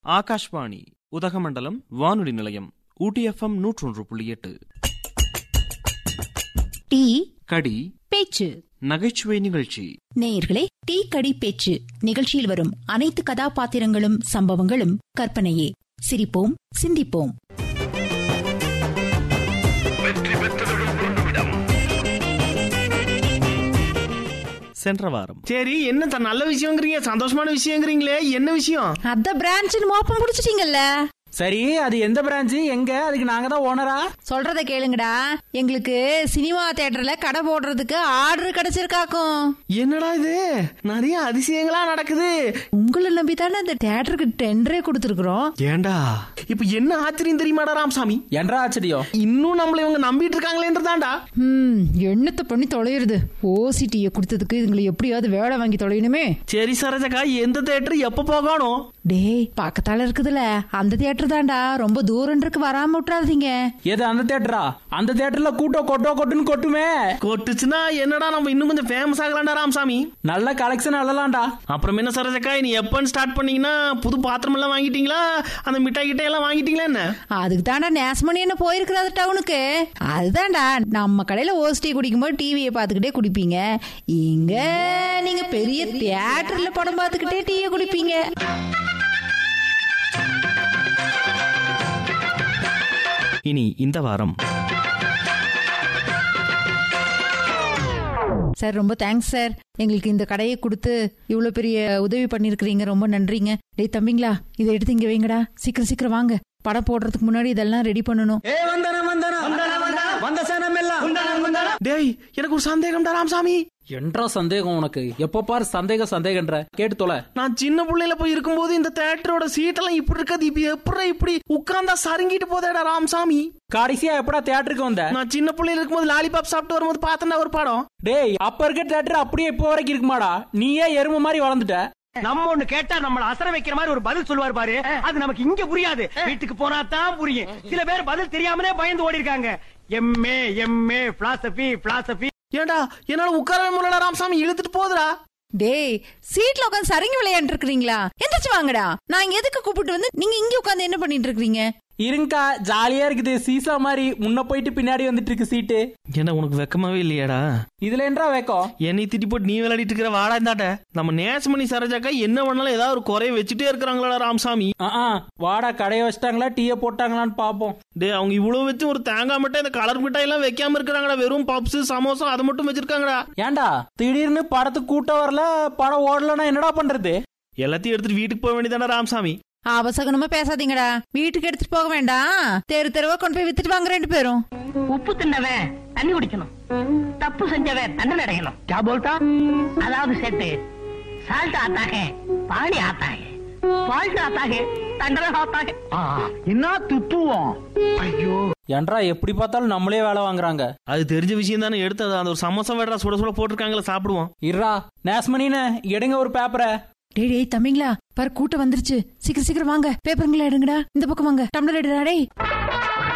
ஆகாஷ்வாணி உதகமண்டலம் வானொலி நிலையம் ஊட்டி எஃப்எம் நூற்றொன்று புள்ளி எட்டு டீ கடி பேச்சு நகைச்சுவை நிகழ்ச்சி நேயர்களே டீ கடி பேச்சு நிகழ்ச்சியில் வரும் அனைத்து கதாபாத்திரங்களும் சம்பவங்களும் கற்பனையே சிரிப்போம் சிந்திப்போம் சென்ற வாரம் சரி என்ன த- நல்ல விஷயங்கிறீங்க சந்தோஷமான விஷயங்கிறீங்களே என்ன விஷயம் அத பிரான்ச் மோப்பம் புடிச்சிட்டீங்கல்ல சரி அது எந்த பிரான்ச்சு எங்க அதுக்கு நாங்க தான் ஓனரா சொல்றத கேளுங்கடா எங்களுக்கு சினிமா தியேட்டர்ல கடை போடுறதுக்கு ஆர்டர் கிடைச்சிருக்காக்கும் என்னடா இது நிறைய அதிசயங்களா நடக்குது உங்களை நம்பி தானே இந்த தியேட்டருக்கு டெண்டரே கொடுத்துருக்குறோம் ஏண்டா இப்ப என்ன ஆச்சரியம் தெரியுமாடா ராமசாமி என்றா ஆச்சரியம் இன்னும் நம்மள இவங்க நம்பிட்டு இருக்காங்களேன்றதாண்டா ம் என்னத்தை பண்ணி தொலையுறது ஓசிடிய கொடுத்ததுக்கு இதுங்களை எப்படியாவது வேலை வாங்கி தொலையணுமே சரி சரோஜக்கா எந்த தேட்டர் எப்ப போகணும் டேய் பக்கத்தால இருக்குதுல அந்த தியேட்டர் தான்டா ரொம்ப தூரம் இருக்கு வராம விட்டுறாதீங்க எது அந்த தேட்டரா அந்த தேட்டர்ல கூட்டம் கொட்டோ கொட்டுன்னு கொட்டுமே கொட்டுச்சுன்னா என்னடா நம்ம இன்னும் கொஞ்சம் ஃபேமஸ் ஆகலாம்டா ராமசாமி நல்ல கலெக்ஷன் அழலாம்டா அப்புறம் என்ன சரோஜக்கா நீ எப்பன்னு ஸ்டார்ட் பண்ணீங்கன்னா புது பாத்திரம் எல்லாம் வாங்கிட்டீங்களா அந்த மிட்டாய் கிட்ட எல்லாம் வாங்கிட்டீங்களா என்ன அதுக்கு தாண்டா நேசமணி என்ன போயிருக்கிறாரு டவுனுக்கு அதுதான்டா நம்ம கடையில ஓஸ்டி குடிக்கும்போது டிவியை பார்த்துக்கிட்டே குடிப்பீங்க இங்க நீங்க பெரிய தியேட்டர்ல படம் பார்த்துக்கிட்டே டீயை குடிப்பீங்க இனி இந்த வாரம் சார் ரொம்ப தேங்க்ஸ் சார் எங்களுக்கு இந்த கடையை கொடுத்து இவ்வளவு பெரிய உதவி பண்ணிருக்கிறீங்க ரொம்ப நன்றிங்க டேய் தம்பிங்களா இதை எடுத்து இங்க வைங்கடா சீக்கிரம் சீக்கிரம் வாங்க படம் போடுறதுக்கு முன்னாடி இதெல்லாம் ரெடி பண்ணணும் ஏ வந்தன வந்தன வந்த சனம் எல்லாம் டேய் எனக்கு ஒரு சந்தேகம்டா ராமசாமி என்றா சந்தேகம் உனக்கு எப்ப பாரு சந்தேகம் சந்தேகன்ற கேட்டு தொலை நான் சின்ன பிள்ளையில போய் இருக்கும்போது இந்த தேட்டரோட சீட்டெல்லாம் இப்படி இருக்காது இப்ப எப்படி இப்படி உட்கார்ந்தா சருங்கிட்டு போதேடா ராமசாமி கடைசியா எப்படா தியேட்டருக்கு வந்த நான் சின்ன பிள்ளையில இருக்கும்போது லாலிபாப் சாப்பிட்டு வரும்போது பார்த்தேன்டா ஒரு படம் டேய் அப்ப இருக்க தியேட்டர் அப்படியே இப்போ வரைக்கும் இருக்குமாடா நீயே எருமை மாதிரி வளர்ந்துட்ட நம்ம ஒண்ணு கேட்டா நம்மள அசர வைக்கிற மாதிரி ஒரு பதில் சொல்லுவார் பாரு அது நமக்கு இங்க புரியாது வீட்டுக்கு போனா தான் புரியும் சில பேர் பதில் தெரியாமலே பயந்து ஓடி இருக்காங்க எம்ஏ எம்ஏ பிலாசபி பிலாசபி ஏண்டா என்னால உட்காரவே முடியல ராமசாமி இழுத்துட்டு போகுதுடா டேய் சீட்ல உட்காந்து சரங்கி விளையாண்டு இருக்கிறீங்களா எந்திரிச்சு வாங்கடா நான் இங்க எதுக்கு கூப்பிட்டு வந்து நீங்க இங்க உட்காந்து என்ன பண்ணிட்டு இருக்கீங்க இருங்கக்கா ஜாலியா இருக்குது சீசா மாதிரி முன்ன போயிட்டு பின்னாடி வந்துட்டு இருக்கு சீட்டு ஏண்டா உனக்கு வெக்கமாவே இல்லையாடா இதுல என்றா வைக்கம் என்னை திட்டி போட்டு நீ விளையாடிட்டு இருக்கிற வாடா இந்தாட்ட நம்ம நேசமணி சரோஜாக்கா என்ன பண்ணாலும் ஏதாவது ஒரு குறைய வச்சுட்டே இருக்கிறாங்களாடா ராமசாமி ஆ, ஆ, வாடா கடையை வச்சிட்டாங்களா டீயை போட்டாங்களான்னு பாப்போம் டேய் அவங்க இவ்வளவு வச்சு ஒரு தேங்காய் மிட்டாய் இந்த கலர் மிட்டாய் எல்லாம் வைக்காம இருக்கிறாங்கடா வெறும் பப்ஸ் சமோசா அதை மட்டும் வச்சிருக்காங்கடா ஏன்டா திடீர்னு படத்துக்கு கூட்டம் வரல படம் ஓடலன்னா என்னடா பண்றது எல்லாத்தையும் எடுத்துட்டு வீட்டுக்கு போக வேண்டியதானே ராமசாமி அவசகனமா பேசாதீங்கடா வீட்டுக்கு எடுத்துட்டு போக வேண்டாம் தெரு தெருவா கொண்டு போய் வித்துட்டு வாங்க ரெண்டு பேரும் உப்பு தின்னவன் தண்ணி குடிக்கணும் தப்பு செஞ்சவன் தண்டனை அடையணும் क्या बोलता அதாவது செட்டு சால்ட் ஆத்தா है பாணி ஆத்தா है ஃபால்ட் ஆத்தா है தண்டனை ஆத்தா है என்ன துத்துவோம் ஐயோ ஏன்டா எப்படி பார்த்தாலும் நம்மளே வேலை வாங்குறாங்க அது தெரிஞ்ச விஷயம் தானே எடுத்து அது அந்த ஒரு சமோசா வேடா சுட சுட போட்டிருக்காங்களா சாப்பிடுவோம் இருடா நேஸ்மணின்னு எடுங்க ஒரு பேப்பரை டேய் டேய் தம்பிங்களா பாரு கூட்டம் வந்துருச்சு சீக்கிரம் சீக்கிரம் வாங்க பேப்பருங்களா எடுங்கடா இந்த பக்கம் வாங்க டம்ளர் எடுடா டேய்